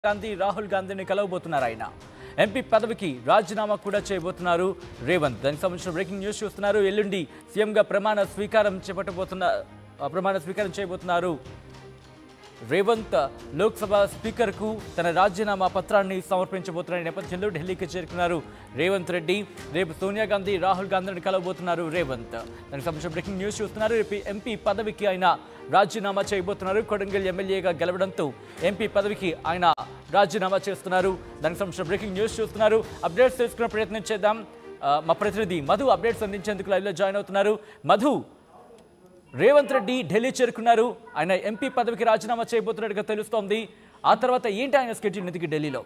గాంధీ రాహుల్ గాంధీని కలవబోతున్నారు ఆయన ఎంపీ పదవికి రాజీనామా కూడా చేయబోతున్నారు రేవంత్ దానికి సంబంధించిన బ్రేకింగ్ న్యూస్ చూస్తున్నారు ఎల్లుండి సీఎంగా ప్రమాణ స్వీకారం చేపట్టబోతున్న ఆ, ప్రమాణ స్వీకారం చేయబోతున్నారు రేవంత్ లోక్సభ స్పీకర్కు తన రాజీనామా పత్రాన్ని సమర్పించబోతున్న నేపథ్యంలో ఢిల్లీకి చేరుకున్నారు రేవంత్ రెడ్డి రేపు సోనియా గాంధీ రాహుల్ గాంధీని కలవబోతున్నారు రేవంత్ దానికి సంబంధించిన బ్రేకింగ్ న్యూస్ చూస్తున్నారు రేపు ఎంపీ పదవికి ఆయన రాజీనామా చేయబోతున్నారు కొడంగల్ ఎమ్మెల్యేగా గెలవడంతో ఎంపీ పదవికి ఆయన రాజీనామా చేస్తున్నారు దానికి సంబంధించిన బ్రేకింగ్ న్యూస్ చూస్తున్నారు అప్డేట్స్ తెలుసుకునే ప్రయత్నం చేద్దాం ఆ, మా ప్రతినిధి మధు అప్డేట్స్ అందించేందుకు లైవ్లో జాయిన్ అవుతున్నారు మధు రేవంత్ రెడ్డి ఢిల్లీ చేరుకున్నారు ఆయన ఎంపీ పదవికి రాజీనామా చేయబోతున్నట్టుగా తెలుస్తోంది ఆ తర్వాత ఏంటి ఆయన స్కెడ్యూల్ నిధికి ఢిల్లీలో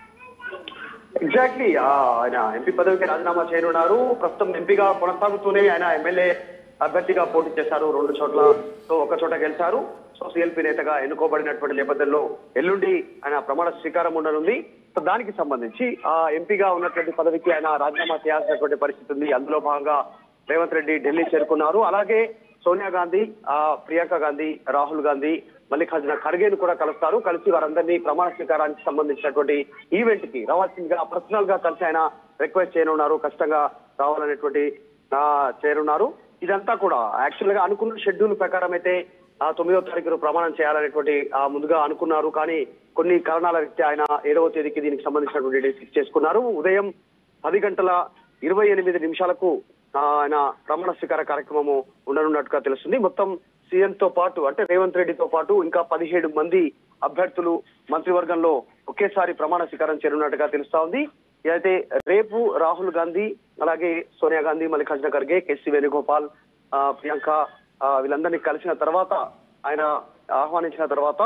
ఎగ్జాక్ట్లీ ఆయన ఎంపీ పదవికి రాజీనామా చేయనున్నారు ప్రస్తుతం ఎంపీగా కొనసాగుతూనే ఆయన ఎమ్మెల్యే అభ్యర్థిగా పోటీ చేశారు రెండు చోట్ల సో ఒక చోట గెలిచారు సో సిఎల్పీ నేతగా ఎన్నుకోబడినటువంటి నేపథ్యంలో ఎల్లుండి ఆయన ప్రమాణ స్వీకారం ఉండనుంది సో దానికి సంబంధించి ఆ ఎంపీగా ఉన్నటువంటి పదవికి ఆయన రాజీనామా చేయాల్సినటువంటి పరిస్థితి ఉంది అందులో భాగంగా రేవంత్ రెడ్డి ఢిల్లీ చేరుకున్నారు అలాగే సోనియా గాంధీ ఆ ప్రియాంక గాంధీ రాహుల్ గాంధీ మల్లికార్జున ఖర్గేను కూడా కలుస్తారు కలిసి వారందరినీ ప్రమాణ స్వీకారానికి సంబంధించినటువంటి ఈవెంట్ కి రావాల్సిందిగా పర్సనల్ గా కలిసి ఆయన రిక్వెస్ట్ చేయనున్నారు ఖచ్చితంగా రావాలనేటువంటి ఆ, చేరున్నారు ఇదంతా కూడా యాక్చువల్ గా అనుకున్న షెడ్యూల్ ప్రకారం అయితే ఆ తొమ్మిదో తారీఖు ప్రమాణం చేయాలనేటువంటి ఆ, ముందుగా అనుకున్నారు కానీ కొన్ని కారణాల రీత్యా ఆయన ఏడవ తేదీకి దీనికి సంబంధించినటువంటి డేట్ ఫిక్స్ చేసుకున్నారు ఉదయం పది గంటల ఇరవై ఎనిమిది నిమిషాలకు ఆ, ఆయన ప్రమాణ స్వీకార కార్యక్రమము ఉండనున్నట్టుగా తెలుస్తుంది మొత్తం సీఎం తో పాటు అంటే రేవంత్ రెడ్డితో పాటు ఇంకా పదిహేడు మంది అభ్యర్థులు మంత్రివర్గంలో ఒకేసారి ప్రమాణ స్వీకారం చేరున్నట్టుగా తెలుస్తా ఉంది అయితే రేపు రాహుల్ గాంధీ అలాగే సోనియా గాంధీ మల్లికార్జున ఖర్గే కేసీ వేణుగోపాల్ ఆ, ప్రియాంక ఆ, వీళ్ళందరినీ కలిసిన తర్వాత ఆయన ఆహ్వానించిన తర్వాత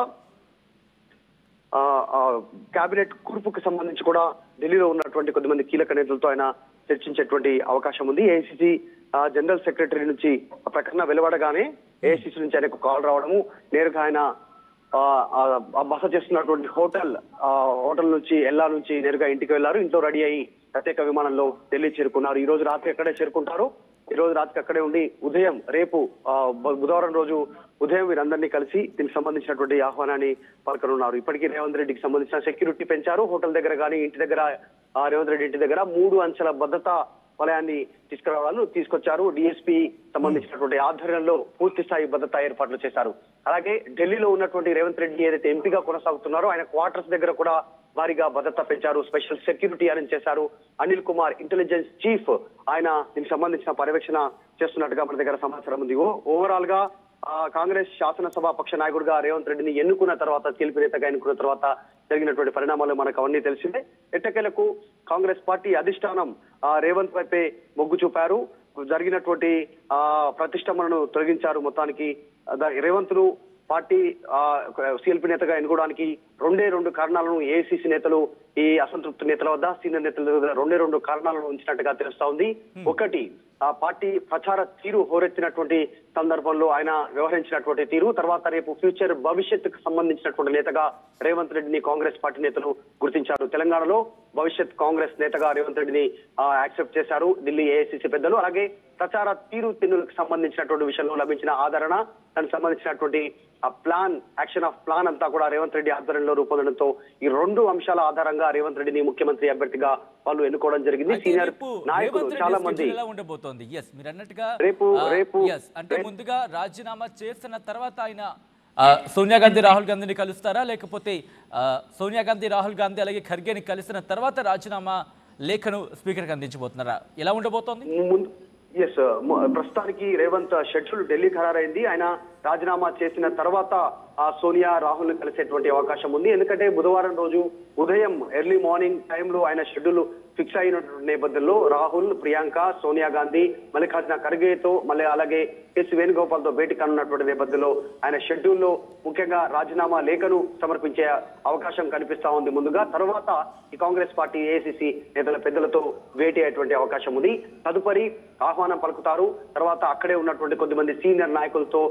ఆ, ఆ, కేబినెట్ కూర్పుకు సంబంధించి కూడా ఢిల్లీలో ఉన్నటువంటి కొద్దిమంది కీలక నేతలతో ఆయన చర్చించేటువంటి అవకాశం ఉంది ఏఐసిసి జనరల్ సెక్రటరీ నుంచి ఆ ప్రకటన వెలువడగానే ఏఐసిసి నుంచి ఆయనకు కాల్ రావడము నేరుగా ఆయన ఆ, ఆ, ఆ బస చేస్తున్నటువంటి హోటల్ ఆ హోటల్ నుంచి ఎల్లా నుంచి నేరుగా ఇంటికి వెళ్లారు ఇంట్లో రెడీ అయ్యి ప్రత్యేక విమానంలో ఢిల్లీ చేరుకున్నారు ఈ రోజు రాత్రి ఎక్కడే చేరుకుంటారు ఈ రోజు రాత్రి అక్కడే ఉండి ఉదయం రేపు ఆ, బు- బుధవారం రోజు ఉదయం వీరందరినీ కలిసి దీనికి సంబంధించినటువంటి ఆహ్వానాన్ని పలకనున్నారు ఇప్పటికీ రేవంత్ రెడ్డికి సంబంధించిన సెక్యూరిటీ పెంచారు హోటల్ దగ్గర కానీ ఇంటి దగ్గర ఆ, రేవంత్ రెడ్డి ఇంటి దగ్గర మూడు అంచెల భద్రతా వలయాన్ని తీసుకురావాలని తీసుకొచ్చారు డిఎస్పీ సంబంధించినటువంటి ఆధ్వర్యంలో పూర్తి స్థాయి భద్రతా ఏర్పాట్లు చేశారు అలాగే ఢిల్లీలో ఉన్నటువంటి రేవంత్ రెడ్డి ఏదైతే ఎంపీగా కొనసాగుతున్నారో ఆయన క్వార్టర్స్ దగ్గర కూడా భారీగా భద్రత పెంచారు స్పెషల్ సెక్యూరిటీ అరేంజ్ చేశారు అనిల్ కుమార్ ఇంటెలిజెన్స్ చీఫ్ ఆయన దీనికి సంబంధించిన పర్యవేక్షణ చేస్తున్నట్టుగా మన దగ్గర సమాచారం ఉంది ఓవరాల్ గా ఆ, కాంగ్రెస్ శాసనసభ పక్ష నాయకుడిగా రేవంత్ రెడ్డిని ఎన్నుకున్న తర్వాత కీలక నేతగా ఎన్నుకున్న తర్వాత జరిగినటువంటి పరిణామాలు మనకు అవన్నీ తెలిసిందే ఎట్టకేలకు కాంగ్రెస్ పార్టీ అధిష్టానం ఆ, రేవంత్ వైపే మొగ్గు చూపారు జరిగినటువంటి ఆ ప్రతిష్టంభనను తొలగించారు మొత్తానికి ద- రేవంత్ ను పార్టీ సిఎల్పి నేతగా ఎన్నుకోవడానికి రెండే రెండు కారణాలను ఏఐసిసి నేతలు ఈ అసంతృప్తి నేతల వద్ద సీనియర్ నేతల వద్ద రెండే రెండు కారణాలను ఉంచినట్టుగా తెలుస్తా ఉంది ఒకటి ఆ పార్టీ ప్రచార తీరు హోరెత్తినటువంటి సందర్భంలో ఆయన వ్యవహరించినటువంటి తీరు తర్వాత రేపు ఫ్యూచర్ భవిష్యత్తుకు సంబంధించినటువంటి నేతగా రేవంత్ రెడ్డిని కాంగ్రెస్ పార్టీ నేతలు గుర్తించారు తెలంగాణలో భవిష్యత్ కాంగ్రెస్ నేతగా రేవంత్ రెడ్డిని యాక్సెప్ట్ చేశారు ఢిల్లీ ఏఐసిసి పెద్దలు అలాగే ప్రచార తీరు తిన్నులకు సంబంధించినటువంటి విషయంలో లభించిన ఆదరణ దానికి సంబంధించినటువంటి ఆ ప్లాన్ యాక్షన్ ఆఫ్ ప్లాన్ అంతా కూడా రేవంత్ రెడ్డి ఆధ్వర్యంలో రూపొందడంతో ఈ రెండు అంశాల ఆధారంగా రేవంత్ రెడ్డిని ముఖ్యమంత్రి అభ్యర్థిగా వాళ్ళు ఎన్నుకోవడం జరిగింది అయితే సీనియర్ రేపు నాయకులు రేవంత్ రెడ్డి చాలా మంది schedule ఎలా ఉండబోతోంది ఎస్ మీరు అన్నట్టుగా రేపు- ఆ, రేపు- yes, అంటే రేపు- ముందుగా రాజీనామా చేసిన తర్వాత ఆయన ఆ, సోనియా గాంధీ రాహుల్ గాంధీని కలుస్తారా లేకపోతే ఆ, సోనియా గాంధీ రాహుల్ గాంధీ అలాగే ఖర్గేని కలిసిన తర్వాత రాజీనామా లేఖను స్పీకర్కి అందించబోతున్నారా ఎలా ఉండబోతోంది ముందు ఎస్ ప్రస్తుతానికి రేవంత్ షెడ్యూల్ ఢిల్లీ ఖరారైంది ఆయన రాజీనామా చేసిన తర్వాత ఆ సోనియా రాహుల్ కలిసేటువంటి అవకాశం ఉంది ఎందుకంటే బుధవారం రోజు ఉదయం ఎర్లీ మార్నింగ్ టైంలో ఆయన షెడ్యూల్ ఫిక్స్ అయినటువంటి నేపథ్యంలో రాహుల్ ప్రియాంక సోనియా గాంధీ మల్లికార్జున ఖర్గేతో మళ్ళీ అలాగే ఎస్ వేణుగోపాల్ తో భేటీ కానున్నటువంటి నేపథ్యంలో ఆయన షెడ్యూల్లో ముఖ్యంగా రాజీనామా లేఖను సమర్పించే అవకాశం కనిపిస్తా ఉంది ముందుగా తర్వాత ఈ కాంగ్రెస్ పార్టీ ఏఐసిసి నేతల పెద్దలతో భేటీ అయ్యేటువంటి అవకాశం ఉంది తదుపరి ఆహ్వానం పలుకుతారు తర్వాత అక్కడే ఉన్నటువంటి కొద్దిమంది సీనియర్ నాయకులతో క్యాబినెట్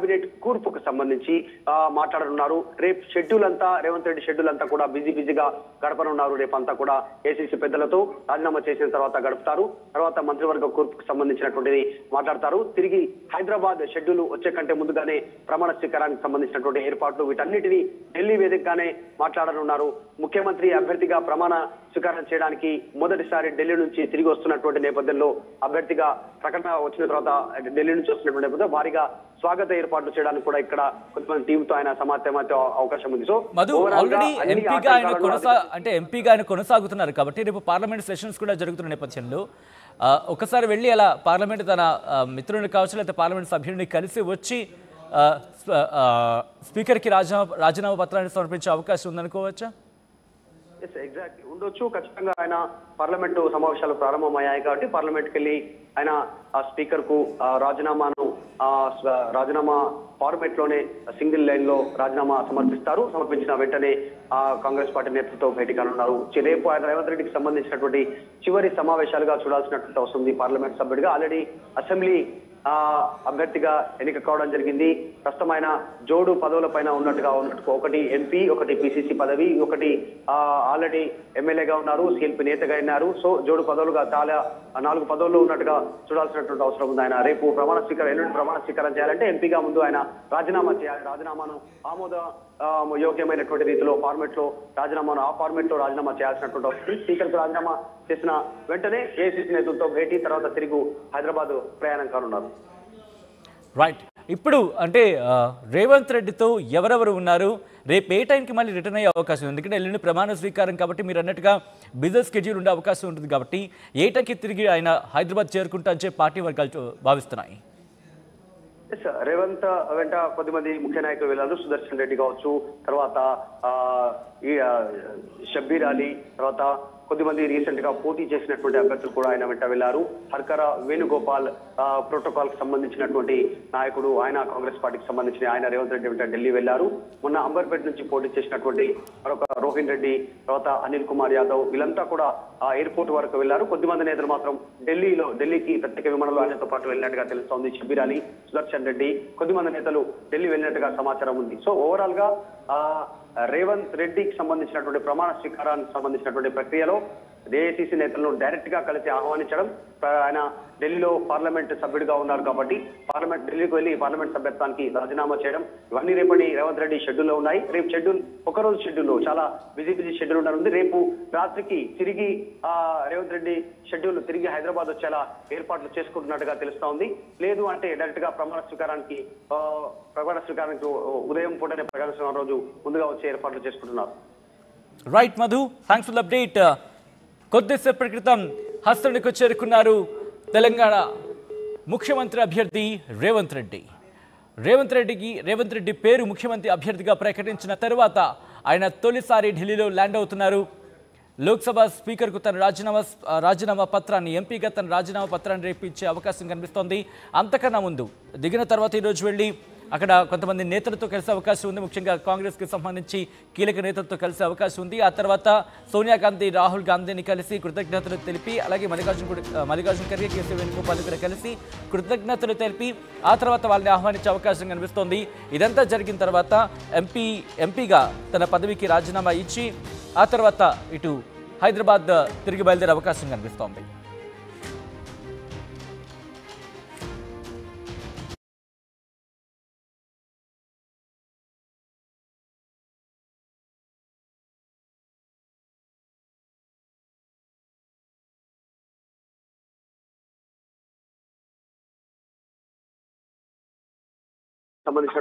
కేబినెట్ కూర్పుకు సంబంధించి ఆ, మాట్లాడనున్నారు రేపు షెడ్యూల్ అంతా రేవంత్ రెడ్డి షెడ్యూల్ అంతా కూడా బిజీ బిజీగా గడపనున్నారు రేపంతా కూడా ఏసీసీ పెద్దలతో రాజీనామా చేసిన తర్వాత గడుపుతారు తర్వాత మంత్రివర్గ కూర్పుకు సంబంధించినటువంటిది మాట్లాడతారు తిరిగి హైదరాబాద్ షెడ్యూల్ వచ్చే కంటే ముందుగానే ప్రమాణ స్వీకారానికి సంబంధించినటువంటి ఏర్పాట్లు వీటన్నిటిని ఢిల్లీ వేదికగానే మాట్లాడనున్నారు ముఖ్యమంత్రి అభ్యర్థిగా ప్రమాణ స్వీకారం చేయడానికి మొదటిసారి ఢిల్లీ నుంచి తిరిగి వస్తున్నటువంటి నేపథ్యంలో అభ్యర్థిగా ప్రకటన వచ్చిన తర్వాత ఢిల్లీ నుంచి వస్తున్నటువంటి నేపథ్యంలో భారీగా స్వాగత ఏర్పాట్లు చేయడానికి కూడా ఇక్కడ కొంతమంది టీంతో ఆయన సమాచారం అవకాశం ఉంది సో మధు overall గా ఆల్రెడీ అన్ని ఎంపీగా ఆయన ఆటంకాలను కొనసా అంటే ఎంపీగా ఆయన కొనసాగుతున్నారు కాబట్టి రేపు పార్లమెంట్ సెషన్స్ కూడా జరుగుతున్న నేపథ్యంలో ఆ, ఒకసారి వెళ్ళి అలా పార్లమెంట్ తన ఆ, మిత్రుడిని కావచ్చు లేకపోతే పార్లమెంట్ సభ్యుడిని కలిసి వచ్చి ఆ, స్ప- ఆ, స్పీకర్కి రాజీనామా రాజీనామా పత్రాన్ని సమర్పించే అవకాశం ఉందనుకోవచ్చా ఎస్ ఎగ్జాక్ట్ ఉండొచ్చు ఖచ్చితంగా ఆయన పార్లమెంటు సమావేశాలు ప్రారంభమయ్యాయి కాబట్టి పార్లమెంట్కి వెళ్ళి ఆయన ఆ స్పీకర్ కు ఆ రాజీనామాను ఆ స్వ- రాజీనామా ఫార్మేట్ లోనే సింగిల్ లైన్ లో రాజీనామా సమర్పిస్తారు సమర్పించిన వెంటనే ఆ కాంగ్రెస్ పార్టీ నేతృత్వం భేటీ కానున్నారు చి- రేపు ఆయన రేవంత్ రెడ్డికి సంబంధించినటువంటి చివరి సమావేశాలుగా చూడాల్సినటువంటి అవసరం ఉంది పార్లమెంట్ సభ్యుడిగా ఆల్రెడీ అసెంబ్లీ ఆ అభ్యర్థిగా ఎన్నిక కావడం జరిగింది ప్రస్తుతం ఆయన జోడు పదవుల పైన ఉన్నట్టుగా ఉన్నట్టు ఒకటి ఎంపీ ఒకటి పిసిసి పదవి ఒకటి ఆ, ఆల్రెడీ ఎమ్మెల్యేగా ఉన్నారు సిఎల్పి నేతగా అయినారు సో జోడు పదవులుగా చాలా నాలుగు పదవుల్లో ఉన్నట్టుగా చూడాల్సినటువంటి అవసరం ఉంది ఆయన రేపు ప్రమాణ స్వీకారం ఎల్లుండి ప్రమాణ స్వీకారం చేయాలంటే ఎంపీగా ముందు ఆయన రాజీనామా చేయాలి రాజీనామాను ఆమోద ఆ, యోగ్యమైనటువంటి రీతిలో ఫార్మెట్ లో రాజీనామాను ఆ ఫార్మెట్ లో రాజీనామా చేయాల్సినటువంటి అవసరం ఉంది. స్పీకర్ కు రాజీనామా చేసిన వెంటనే ఏసీసీ నేతలతో భేటీ తర్వాత తిరిగి హైదరాబాద్ ప్రయాణం కానున్నారు రైట్ ఇప్పుడు అంటే ఆ, రేవంత్ రెడ్డితో ఎవరెవరు ఉన్నారు రేపు ఏ టైంకి మళ్ళీ రిటర్న్ అయ్యే అవకాశం ఉంది ఎందుకంటే ఎల్లుండి ప్రమాణ స్వీకారం కాబట్టి మీరు అన్నట్టుగా బిజినెస్ స్కెడ్యూల్ ఉండే అవకాశం ఉంటుంది కాబట్టి ఏ టైంకి తిరిగి ఆయన హైదరాబాద్ చేరుకుంటా అని చెప్పి పార్టీ వర్గాలు భావిస్తున్నాయి ఎస్ రేవంత్ వెంట కొద్దిమంది ముఖ్య నాయకులు వెళ్ళారు సుదర్శన్ రెడ్డి కావచ్చు తర్వాత ఆ, ఈ ఆ, షబ్బీర్ అలీ తర్వాత కొద్దిమంది రీసెంట్ గా పోటీ చేసినటువంటి అభ్యర్థులు కూడా ఆయన వెంట వెళ్లారు హర్కర వేణుగోపాల్ ప్రోటోకాల్ కి సంబంధించినటువంటి నాయకుడు ఆయన కాంగ్రెస్ పార్టీకి సంబంధించిన ఆయన రేవంత్ రెడ్డి వెంట ఢిల్లీ వెళ్లారు మొన్న అంబర్పేట నుంచి పోటీ చేసినటువంటి మరొక రోహిన్ రెడ్డి తర్వాత అనిల్ కుమార్ యాదవ్ వీళ్ళంతా కూడా ఆ ఎయిర్పోర్ట్ వరకు వెళ్లారు కొద్దిమంది నేతలు మాత్రం ఢిల్లీలో ఢిల్లీకి ప్రత్యేక విమానంలో ఆయనతో పాటు వెళ్ళినట్టుగా తెలుస్తోంది షబీర్ అలీ సుదర్శన్ రెడ్డి కొద్దిమంది నేతలు ఢిల్లీ వెళ్ళినట్టుగా సమాచారం ఉంది సో ఓవరాల్ గా ఆ, రేవంత్ రెడ్డికి సంబంధించినటువంటి ప్రమాణ స్వీకారానికి సంబంధించినటువంటి ప్రక్రియలో ఏఐసిసి నేతలను డైరెక్ట్ గా కలిసి ఆహ్వానించడం ప్ర- ఆయన ఢిల్లీలో పార్లమెంట్ సభ్యుడిగా ఉన్నారు కాబట్టి పార్లమెంట్ ఢిల్లీకి వెళ్ళి పార్లమెంట్ సభ్యత్వానికి రాజీనామా చేయడం ఇవన్నీ రేపటి రేవంత్ రెడ్డి షెడ్యూల్లో ఉన్నాయి రేపు షెడ్యూల్ ఒక రోజు షెడ్యూల్ చాలా బిజీ బిజీ షెడ్యూల్ ఉండనుంది రేపు రాత్రికి తిరిగి ఆ రేవంత్ రెడ్డి షెడ్యూల్ తిరిగి హైదరాబాద్ వచ్చేలా ఏర్పాట్లు చేసుకుంటున్నట్టుగా తెలుస్తా ఉంది లేదు అంటే డైరెక్ట్ గా ప్రమాణ స్వీకారానికి ఆ, ప్రమాణ స్వీకారానికి ఉదయం పూటనే ప్రమాణ స్వీకారం రోజు ముందుగా వచ్చే ఏర్పాట్లు చేసుకుంటున్నారు right Madhu thanks for update కొద్దిసేపటి క్రితం హస్తనికి చేరుకున్నారు తెలంగాణ ముఖ్యమంత్రి అభ్యర్థి రేవంత్ రెడ్డి రేవంత్ రెడ్డికి రేవంత్ రెడ్డి పేరు ముఖ్యమంత్రి అభ్యర్థిగా ప్రకటించిన తర్వాత ఆయన తొలిసారి ఢిల్లీలో ల్యాండ్ అవుతున్నారు లోక్సభ స్పీకర్కు తన రాజీనామా రాజీనామా పత్రాన్ని ఎంపీగా తన రాజీనామా పత్రాన్ని రేపు ఇచ్చే అవకాశం కనిపిస్తోంది అంతకన్నా ముందు దిగిన తర్వాత ఈరోజు వెళ్ళి అక్కడ కొంతమంది నేతలతో కలిసే అవకాశం ఉంది ముఖ్యంగా కాంగ్రెస్కి సంబంధించి కీలక నేతలతో కలిసే అవకాశం ఉంది ఆ తర్వాత సోనియా గాంధీ రాహుల్ గాంధీని కలిసి కృతజ్ఞతలు తెలిపి అలాగే మల్లికార్జున కూడా మల్లికార్జున ఖర్గే కేసీ వేణుగోపాల్ కూడా కలిసి కృతజ్ఞతలు తెలిపి ఆ తర్వాత వాళ్ళని ఆహ్వానించే అవకాశం కనిపిస్తోంది ఇదంతా జరిగిన తర్వాత ఎంపీ ఎంపీగా తన పదవికి రాజీనామా ఇచ్చి ఆ తర్వాత ఇటు హైదరాబాద్ తిరిగి బయలుదేరే అవకాశం కనిపిస్తోంది సంబంధించిన